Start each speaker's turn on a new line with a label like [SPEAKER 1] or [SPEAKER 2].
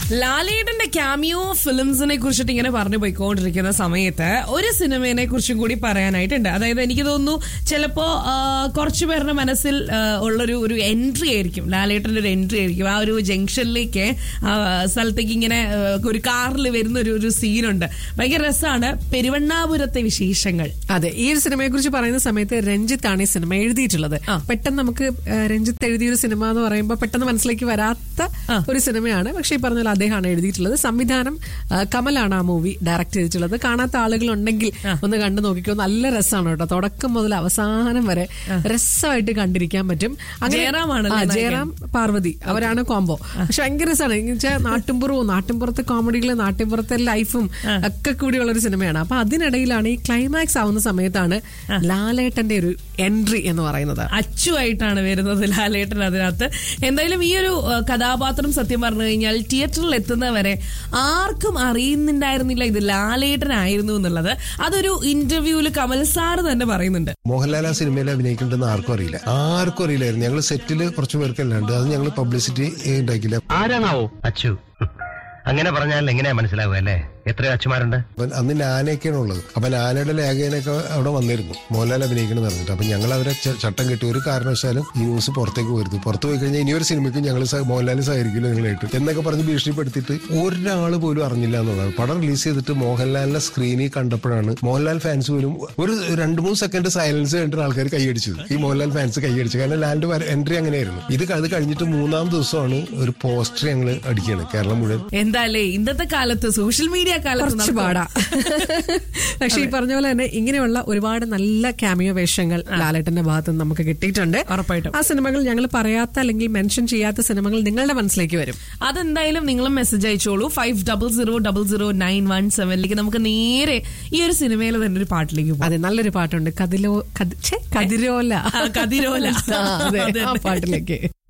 [SPEAKER 1] ലാലേട്ടന്റെ ക്യാമിയോ ഫിലിംസിനെ കുറിച്ചിട്ട് ഇങ്ങനെ പറഞ്ഞു പോയിക്കൊണ്ടിരിക്കുന്ന സമയത്ത് ഒരു സിനിമയെ കുറിച്ചും കൂടി പറയാനായിട്ടുണ്ട് അതായത് എനിക്ക് തോന്നുന്നു ചിലപ്പോ ആ, കുറച്ചു പേരുടെ മനസ്സിൽ ആ, ഉള്ളൊരു ഒരു എൻട്രി ആയിരിക്കും ലാലേട്ടന്റെ ഒരു എൻട്രി ആയിരിക്കും ആ ഒരു ജംഗ്ഷനിലേക്ക് ആ, സ്ഥലത്തേക്ക് ഇങ്ങനെ ആ, ഒരു കാറിൽ വരുന്ന ഒരു ഒരു സീനുണ്ട് ഭയങ്കര രസമാണ് പെരുവണ്ണാപുരത്തെ വിശേഷങ്ങൾ
[SPEAKER 2] അതെ ഈ ഒരു സിനിമയെ കുറിച്ച് പറയുന്ന സമയത്ത് രഞ്ജിത്താണ് ഈ സിനിമ എഴുതിയിട്ടുള്ളത് പെട്ടെന്ന് നമുക്ക് ആ, രഞ്ജിത്ത് എഴുതിയ ഒരു സിനിമ എന്ന് പറയുമ്പോൾ പെട്ടെന്ന് മനസ്സിലേക്ക് വരാത്ത ഒരു സിനിമയാണ് പക്ഷെ ഈ പറഞ്ഞ പോലെ അദ്ദേഹമാണ് എഴുതിയിട്ടുള്ളത് സംവിധാനം ആ, കമലാണ് ആ മൂവി ഡയറക്ട് ചെയ്തിട്ടുള്ളത് കാണാത്ത ആളുകൾ ഉണ്ടെങ്കിൽ ഒന്ന് കണ്ടു നോക്കിക്കോ നല്ല രസമാണ് കേട്ടോ തുടക്കം മുതൽ അവസാനം വരെ രസമായിട്ട് കണ്ടിരിക്കാൻ പറ്റും
[SPEAKER 1] ജയറാമാണല്ലേ
[SPEAKER 2] ആ, ജയറാം പാർവതി അവരാണ് കോംബോ പക്ഷെ ഭയങ്കര രസമാണ് എന്ന് വെച്ചാൽ നാട്ടുംപുറവും നാട്ടിൻപുറത്തെ കോമഡികള് നാട്ടിൻപുറത്തെ ലൈഫും ഒക്കെ കൂടിയുള്ള ഒരു സിനിമയാണ് അപ്പൊ അതിനിടയിലാണ് ഈ ക്ലൈമാക്സ് ആവുന്ന സമയത്താണ് ലാലേട്ടന്റെ ഒരു എൻട്രി എന്ന് പറയുന്നത്
[SPEAKER 1] അച്ചുവായിട്ടാണ് വരുന്നത് ലാലേട്ടൻ അതിനകത്ത് എന്തായാലും ഈ ഒരു ആ, കഥാപാത്രം സത്യം പറഞ്ഞു കഴിഞ്ഞാൽ തിയേറ്ററിൽ എത്തുന്നവരെ ആർക്കും അറിയുന്നുണ്ടായിരുന്നില്ല ഇത് ലാലേട്ടനായിരുന്നു എന്നുള്ളത് അതൊരു ഇന്റർവ്യൂവിൽ കമൽ സാർ തന്നെ പറയുന്നുണ്ട്
[SPEAKER 3] മോഹൻലാൽ ആ സിനിമയിൽ അഭിനയിക്കുന്നുണ്ടെന്ന് ആർക്കും അറിയില്ല ആർക്കും അറിയില്ലായിരുന്നു ഞങ്ങൾ സെറ്റിൽ കുറച്ച് പേർക്കല്ലാണ്ട് അത് ഞങ്ങൾ പബ്ലിസിറ്റി ഉണ്ടാക്കില്ല
[SPEAKER 4] ആരാണാവോ അച്ചു അങ്ങനെ പറഞ്ഞാൽ എങ്ങനെയാ മനസ്സിലാവുക അല്ലേ എത്രയോ അച്ചുമാരുണ്ട്
[SPEAKER 3] അപ്പൊ അന്ന് നാനയൊക്കെയാണ് ഉള്ളത് അപ്പൊ നാനയുടെ ലേഖനൊക്കെ അവിടെ വന്നിരുന്നു മോഹൻലാൽ അഭിനയിക്കണം എന്ന് പറഞ്ഞിട്ട് അപ്പൊ ഞങ്ങൾ അവരെ ച- ചട്ടം കെട്ടി ഒരു കാരണവശാലും ഈ ന്യൂസ് പുറത്തേക്ക് വരുന്നു പുറത്ത് പോയി കഴിഞ്ഞാൽ ഇനിയൊരു സിനിമയ്ക്ക് ഞങ്ങൾ മോഹൻലാൽ സഹകരിക്കില്ല നിങ്ങളായിട്ട് എന്നൊക്കെ പറഞ്ഞ് ഭീഷണിപ്പെടുത്തിയിട്ട് ഒരാൾ പോലും അറിഞ്ഞില്ല എന്നുള്ളതാണ് പടം റിലീസ് ചെയ്തിട്ട് മോഹൻലാലിനെ സ്ക്രീനിൽ കണ്ടപ്പോഴാണ് മോഹൻലാൽ ഫാൻസ് പോലും ഒരു രണ്ട് മൂന്ന് സെക്കൻഡ് സൈലൻസ് കണ്ടിട്ട് ആൾക്കാർ കൈയടിച്ചത് ഈ മോഹൻലാൽ ഫാൻസ് കൈയടിച്ചു കാരണം ലാലിന്റെ എൻട്രി അങ്ങനെയായിരുന്നു ഇത് അത് കഴിഞ്ഞിട്ട് മൂന്നാം ദിവസമാണ് ഒരു പോസ്റ്റർ ഞങ്ങൾ അടിക്കുകയാണ് കേരളം മുഴുവൻ
[SPEAKER 1] എന്തായാലേ ഇന്നത്തെ കാലത്ത് സോഷ്യൽ മീഡിയ കാലത്ത്
[SPEAKER 2] കുറച്ച്
[SPEAKER 1] നമുക്ക്
[SPEAKER 2] പാടാ പക്ഷെ ഈ പറഞ്ഞ പോലെ തന്നെ ഇങ്ങനെയുള്ള ഒരുപാട് നല്ല ക്യാമിയോ വേഷങ്ങൾ ലാലേട്ടന്റെ ഭാഗത്ത് നിന്ന് നമുക്ക് കിട്ടിയിട്ടുണ്ട്
[SPEAKER 1] ഉറപ്പായിട്ടും.
[SPEAKER 2] ആ സിനിമകൾ ഞങ്ങൾ പറയാത്ത അല്ലെങ്കിൽ മെൻഷൻ ചെയ്യാത്ത സിനിമകൾ നിങ്ങളുടെ മനസ്സിലേക്ക് വരും
[SPEAKER 1] അതെന്തായാലും നിങ്ങളും മെസ്സേജ് അയച്ചോളൂ five double zero double zero nine one സെവനിലേക്ക് നമുക്ക് നേരെ ഈ ഒരു സിനിമയിൽ തന്നെ ഒരു പാട്ടിലേക്ക് പോകാം
[SPEAKER 2] അതെ നല്ലൊരു പാട്ടുണ്ട് കതിലോ കതി- ഛെ, കതിരോല
[SPEAKER 1] ആ, കതിരോല.
[SPEAKER 2] ആ, അതെ,
[SPEAKER 1] അതെ.
[SPEAKER 2] ആ പാട്ടിലേക്ക്